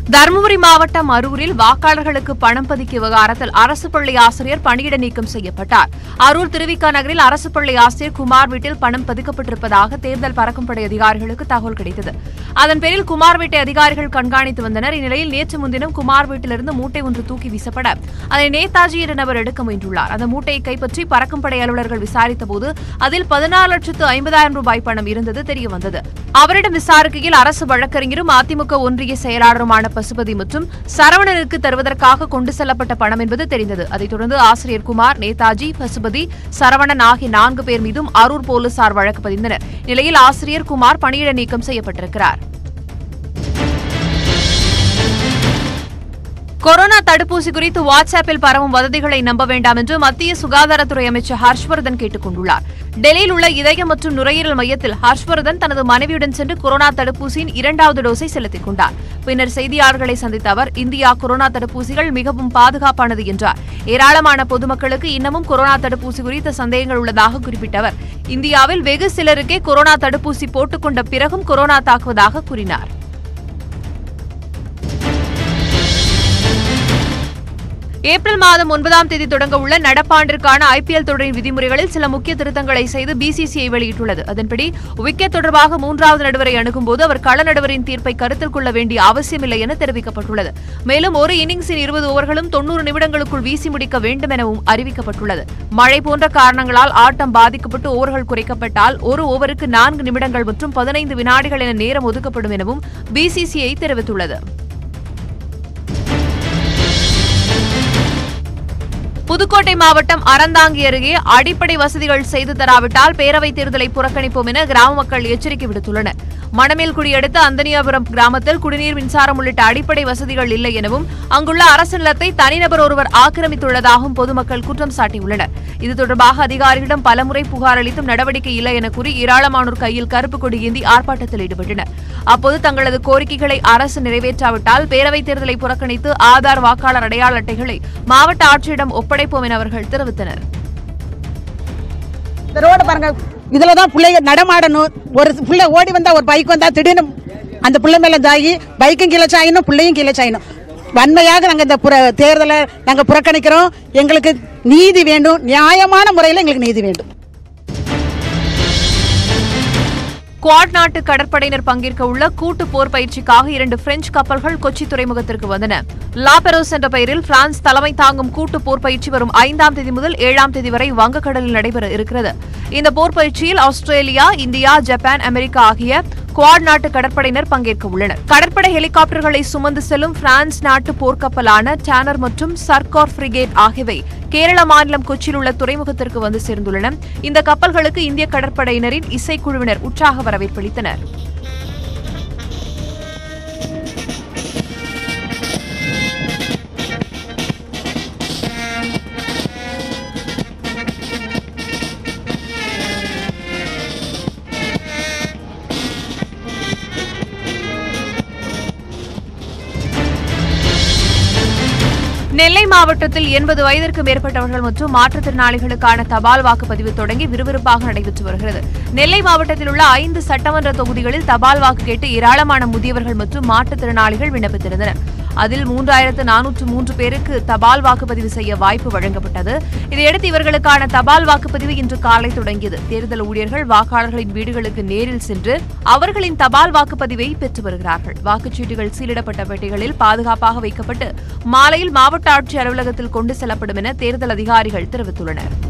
தருமபுரி மாவட்டம் அரூரில் வாக்காளர்களுக்கு பணம் பதுக்கிய விவகாரத்தில் அரசு பள்ளி ஆசிரியர் பணியிட நீக்கம் செய்யப்பட்டார் அரூர் திருவிக்கா நகரில் அரசு பள்ளி ஆசிரியர் குமார் வீட்டில் பணம் பதுக்கப்பட்டிருப்பதாக தேர்தல் பறக்கும் படை அதிகாரிகளுக்கு தகவல் கிடைத்தது அதன் பேரில் குமார் வீட்டை அதிகாரிகள் கண்காணித்து வந்தனர் இந்நிலையில் நேற்று முன்தினம் குமார் வீட்டிலிருந்து மூட்டை ஒன்று தூக்கி வீசப்பட அதை நேதாஜி என்ற நபர் எடுக்க முயன்றுள்ளார் அந்த மூட்டையை கைப்பற்றி பறக்கும் படை அலுவலர்கள் விசாரித்தபோது அதில் பதினாறு லட்சத்து ஐம்பதாயிரம் ரூபாய் பணம் இருந்தது தெரியவந்தது அவரிடம் விசாரிக்கையில் அரசு வழக்கறிஞரும் அதிமுக ஒன்றிய செயலாளருமான பசுபதி மற்றும் சரவணனுக்கு தருவதற்காக கொண்டு செல்லப்பட்ட பணம் என்பது தெரிந்தது அதைத் தொடர்ந்து ஆசிரியர் குமார் நேதாஜி பசுபதி சரவணன் ஆகிய நான்கு பேர் மீதும் அரூர் போலீசார் வழக்கு பதிந்தனர் நிலையில் ஆசிரியர் குமார் பணியிட நீக்கம் செய்யப்பட்டிருக்கிறார் கொரோனா தடுப்பூசி குறித்து வாட்ஸ்அப்பில் பரவும் வதந்திகளை நம்ப வேண்டாம் என்று மத்திய சுகாதாரத்துறை அமைச்சர் ஹர்ஷ்வர்தன் கேட்டுக் கொண்டுள்ளார் டெல்லியில் உள்ள இதயம் மற்றும் நுரையீரல் மையத்தில் ஹர்ஷ்வர்தன் தனது மனைவியுடன் சென்று கொரோனா தடுப்பூசியின் இரண்டாவது டோஸை செலுத்திக் கொண்டார் பின்னர் செய்தியாளர்களை சந்தித்த அவர் இந்தியா கொரோனா தடுப்பூசிகள் மிகவும் பாதுகாப்பானது என்றார் ஏராளமான பொதுமக்களுக்கு இன்னமும் கொரோனா தடுப்பூசி குறித்த சந்தேகங்கள் உள்ளதாக குறிப்பிட்ட அவர் இந்தியாவில் வெகு சிலருக்கே கொரோனா தடுப்பூசி போட்டுக்கொண்ட பிறகும் கொரோனா தாக்குவதாக கூறினார் ஏப்ரல் மாதம் ஒன்பதாம் தேதி தொடங்க உள்ள நடப்பாண்டிற்கான ஐபிஎல் தொடரின் விதிமுறைகளில் சில முக்கிய திருத்தங்களை செய்து பிசிசிஐ வெளியிட்டுள்ளது அதன்படி விக்கெட் தொடர்பாக மூன்றாவது நடுவரை அணுகும்போது அவர் கள நடுவரின் தீர்ப்பை கருத்தில் கொள்ள வேண்டிய அவசியமில்லை என தெரிவிக்கப்பட்டுள்ளது மேலும் ஒரு இன்னிங்ஸின் இருபது ஓவர்களும் தொன்னூறு நிமிடங்களுக்குள் வீசி முடிக்க வேண்டும் எனவும் அறிவிக்கப்பட்டுள்ளது மழை போன்ற காரணங்களால் ஆட்டம் பாதிக்கப்பட்டு ஓவர்கள் குறைக்கப்பட்டால் ஒரு ஓவருக்கு நான்கு நிமிடங்கள் மற்றும் பதினைந்து வினாடிகள் என நேரம் ஒதுக்கப்படும் எனவும் பிசிசிஐ தெரிவித்துள்ளது புதுக்கோட்டை மாவட்டம் அறந்தாங்கி அருகே அடிப்படை வசதிகள் செய்து தராவிட்டால் பேரவைத் தேர்தலை புறக்கணிப்போம் என கிராம மக்கள் எச்சரிக்கை விடுத்துள்ளனர் மணமேல்குடி அடுத்த அந்தனியாபுரம் கிராமத்தில் குடிநீர் மின்சாரம் உள்ளிட்ட அடிப்படை வசதிகள் இல்லை எனவும் அங்குள்ள அரசு நிலத்தை தனிநபர் ஒருவர் ஆக்கிரமித்துள்ளதாகவும் பொதுமக்கள் குற்றம் சாட்டியுள்ளனர் இது தொடர்பாக அதிகாரிகளிடம் பலமுறை புகார் அளித்தும் நடவடிக்கை இல்லை என கூறி ஏராளமானோர் கையில் கருப்பு கொடி ஏந்தி ஆர்ப்பாட்டத்தில் ஈடுபட்டனர் அப்போது தங்களது கோரிக்கைகளை அரசு நிறைவேற்றாவிட்டால் பேரவைத் தேர்தலை புறக்கணித்து ஆதார் வாக்காளர் அடையாள அட்டைகளை மாவட்ட ஆட்சியரிடம் ஒப்படைப்போம் என அவர்கள் தெரிவித்தனர் இந்த ரோடு பாருங்க இதுல தான் பிள்ளைங்க நடமாடணும் ஒரு பிள்ளை ஓடி வந்தா ஒரு பைக் வந்தா திடீர்னு அந்த பிள்ளை மேல தாகி பைக்கும் கீழே சாயணும் பிள்ளையும் கீழே சாயணும் வன்மையாக நாங்கள் இந்த புற தேர்தலை நாங்கள் புறக்கணிக்கிறோம் எங்களுக்கு நீதி வேண்டும் நியாயமான முறையில் எங்களுக்கு நீதி வேண்டும் குவாட் நாட்டு கடற்படையினர் பங்கேற்க உள்ள கூட்டு போர் பயிற்சிக்காக இரண்டு பிரெஞ்சு கப்பல்கள் கொச்சி துறைமுகத்திற்கு வந்தன லாபெரோஸ் என்ற பெயரில் பிரான்ஸ் தலைமை தாங்கும் கூட்டு போர் பயிற்சி வரும் ஐந்தாம் தேதி முதல் ஏழாம் தேதி வரை வங்கக்கடலில் நடைபெற இருக்கிறது இந்த போர் பயிற்சியில் ஆஸ்திரேலியா இந்தியா ஜப்பான் அமெரிக்கா ஆகிய குவாட் நாட்டு கடற்படையினர் பங்கேற்க உள்ளனர் கடற்படை ஹெலிகாப்டர்களை சுமந்து செல்லும் பிரான்ஸ் நாட்டு போர்க்கப்பலான டேனர் மற்றும் சர்கார் ஃபிரிகேட் ஆகியவை கேரள மாநிலம் கொச்சியில் உள்ள துறைமுகத்திற்கு வந்து சேர்ந்துள்ளன இந்த கப்பல்களுக்கு இந்திய கடற்படையினரின் இசைக்குழுவினர் உற்சாக வரவேற்பளித்தனர் நெல்லை மாவட்டத்தில் எண்பது வயதிற்கு மேற்பட்டவர்கள் மற்றும் மாற்றுத்திறனாளிகளுக்கான தபால் வாக்குப்பதிவு தொடங்கி விறுவிறுப்பாக நடைபெற்று வருகிறது நெல்லை மாவட்டத்தில் உள்ள ஐந்து சட்டமன்ற தொகுதிகளில் தபால் வாக்கு கேட்டு ஏராளமான முதியவர்கள் மற்றும் மாற்றுத்திறனாளிகள் விண்ணப்பித்திருந்தனர் அதில் மூன்றாயிரத்து நானூற்று மூன்று பேருக்கு தபால் வாக்குப்பதிவு செய்ய வாய்ப்பு வழங்கப்பட்டது இதையடுத்து இவர்களுக்கான தபால் வாக்குப்பதிவு இன்று காலை தொடங்கியது தேர்தல் ஊழியர்கள் வாக்காளர்களின் வீடுகளுக்கு நேரில் சென்று அவர்களின் தபால் வாக்குப்பதிவை பெற்று வருகிறார்கள் வாக்குச்சீட்டுகள் சீலிடப்பட்ட பெட்டிகளில் பாதுகாப்பாக வைக்கப்பட்டு மாலையில் மாவட்ட ஆட்சியர் அலுவலகத்தில் கொண்டு செல்லப்படும் என தேர்தல் அதிகாரிகள் தெரிவித்துள்ளனர்